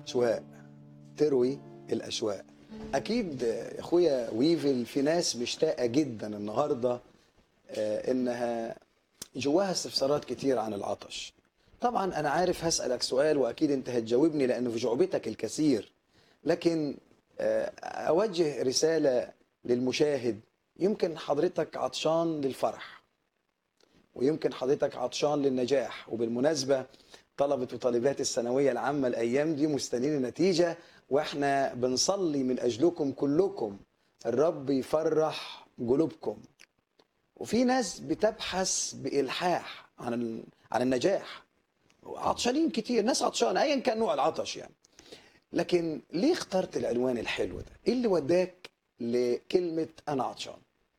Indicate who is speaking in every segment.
Speaker 1: أشواق تروي الأشواق أكيد يا أخويا ويفل في ناس مشتاقة جدا النهاردة آه، إنها جواها استفسارات كتير عن العطش طبعا أنا عارف هسألك سؤال وأكيد أنت هتجاوبني لأنه في جعبتك الكثير لكن آه، أوجه رسالة للمشاهد يمكن حضرتك عطشان للفرح ويمكن حضرتك عطشان للنجاح وبالمناسبة طلبة وطالبات الثانوية العامة الأيام دي مستنين النتيجة وإحنا بنصلي من أجلكم كلكم الرب يفرح قلوبكم وفي ناس بتبحث بإلحاح عن ال- عن النجاح عطشانين كتير ناس عطشانة أيا كان نوع العطش يعني لكن ليه اخترت العنوان الحلو ده؟ إيه اللي وداك لكلمة أنا عطشان؟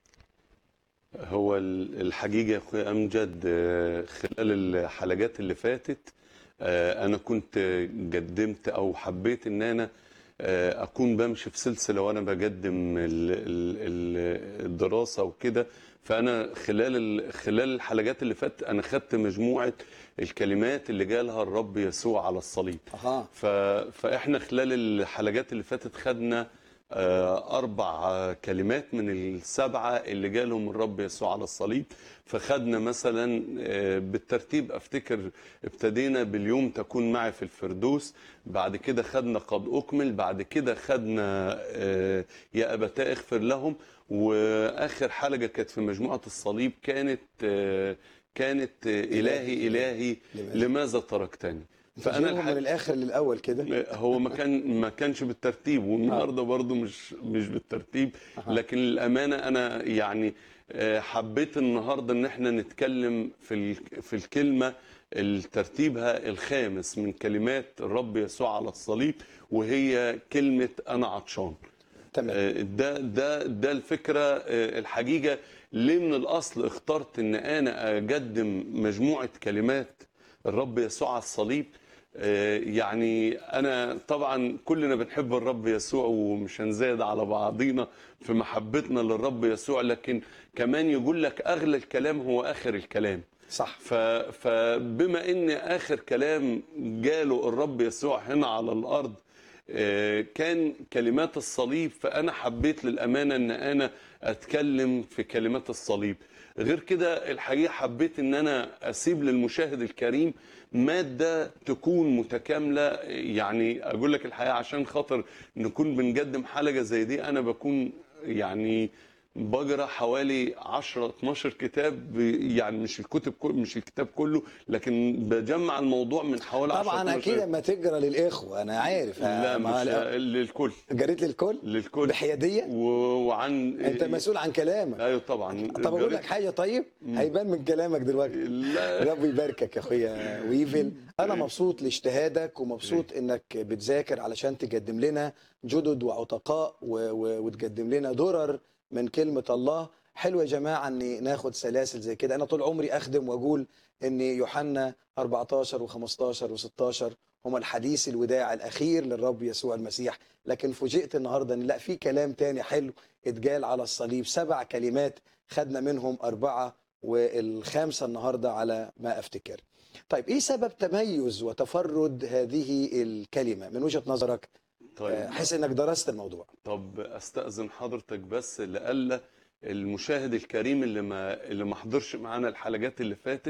Speaker 2: هو ال- الحقيقة يا أخوي أمجد آه، خلال الحلقات اللي فاتت آه، أنا كنت قدمت أو حبيت إن أنا آه، أكون بمشي في سلسلة وأنا بقدم ال- ال- ال- الدراسة وكده فأنا خلال ال- خلال الحلقات اللي فاتت أنا خدت مجموعة الكلمات اللي قالها الرب يسوع على الصليب
Speaker 1: أها
Speaker 2: ف... فاحنا خلال الحلقات اللي فاتت خدنا آه، اربع آه، كلمات من السبعه اللي جالهم الرب يسوع على الصليب فخدنا مثلا آه، بالترتيب افتكر ابتدينا باليوم تكون معي في الفردوس بعد كده خدنا قد اكمل بعد كده خدنا آه، يا ابتاه اغفر لهم واخر حلقه كانت في مجموعه الصليب كانت آه، كانت آه، الهي الهي
Speaker 1: لماذا؟
Speaker 2: لماذا تركتني
Speaker 1: فأنا
Speaker 2: فانا
Speaker 1: من
Speaker 2: الحق...
Speaker 1: الآخر للأول كده
Speaker 2: هو ما كان ما كانش بالترتيب والنهارده برضو مش مش بالترتيب
Speaker 1: أها.
Speaker 2: لكن الامانه انا يعني آه، حبيت النهارده ان احنا نتكلم في ال- في الكلمه اللي ترتيبها الخامس من كلمات الرب يسوع على الصليب وهي كلمه انا عطشان
Speaker 1: تمام
Speaker 2: آه، ده ده ده الفكره آه، الحقيقه ليه من الاصل اخترت ان انا اقدم مجموعه كلمات الرب يسوع على الصليب آه، يعني انا طبعا كلنا بنحب الرب يسوع ومش هنزايد على بعضينا في محبتنا للرب يسوع لكن كمان يقول لك اغلى الكلام هو اخر الكلام
Speaker 1: صح
Speaker 2: ف... فبما ان اخر كلام جاله الرب يسوع هنا على الارض آه، كان كلمات الصليب فانا حبيت للامانه ان انا اتكلم في كلمات الصليب غير كده الحقيقه حبيت ان انا اسيب للمشاهد الكريم ماده تكون متكامله يعني اقول لك الحقيقه عشان خاطر نكون بنقدم حلقه زي دي انا بكون يعني بقرا حوالي 10 12 كتاب يعني مش الكتب كل مش الكتاب كله لكن بجمع الموضوع من حوالي 10
Speaker 1: طبعا
Speaker 2: 12
Speaker 1: اكيد لما تقرا للاخوه انا عارف
Speaker 2: لا
Speaker 1: ما-
Speaker 2: مش
Speaker 1: لا.
Speaker 2: للكل
Speaker 1: جريت للكل
Speaker 2: للكل
Speaker 1: بحياديه
Speaker 2: و- وعن
Speaker 1: انت مسؤول عن كلامك
Speaker 2: ايوه طبعا
Speaker 1: طب اقول لك حاجه طيب هيبان من كلامك دلوقتي
Speaker 2: لا
Speaker 1: رب يباركك يا اخويا ويفل انا مبسوط لاجتهادك ومبسوط انك بتذاكر علشان تقدم لنا جدد وعتقاء و... و... وتقدم لنا درر من كلمه الله حلو يا جماعه ان ناخد سلاسل زي كده انا طول عمري اخدم واقول ان يوحنا 14 و15 و16 هما الحديث الوداع الاخير للرب يسوع المسيح لكن فوجئت النهارده ان لا في كلام تاني حلو اتجال على الصليب سبع كلمات خدنا منهم اربعه والخامسه النهارده على ما افتكر. طيب ايه سبب تميز وتفرد هذه الكلمه من وجهه نظرك آه،
Speaker 2: طيب
Speaker 1: حيث انك درست الموضوع؟
Speaker 2: طب استاذن حضرتك بس لألا المشاهد الكريم اللي ما اللي ما حضرش معانا الحلقات اللي فاتت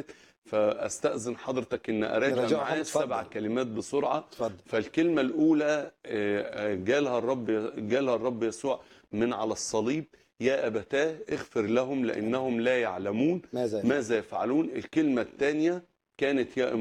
Speaker 2: فاستاذن حضرتك ان اراجع
Speaker 1: نراجعهم،
Speaker 2: معاه
Speaker 1: اتفضل.
Speaker 2: سبع كلمات بسرعه
Speaker 1: اتفضل.
Speaker 2: فالكلمه الاولى آه، آه، جالها الرب جالها الرب يسوع من على الصليب يا ابتاه اغفر لهم لانهم لا يعلمون
Speaker 1: ماذا
Speaker 2: ماذا يفعلون الكلمه الثانيه كانت يا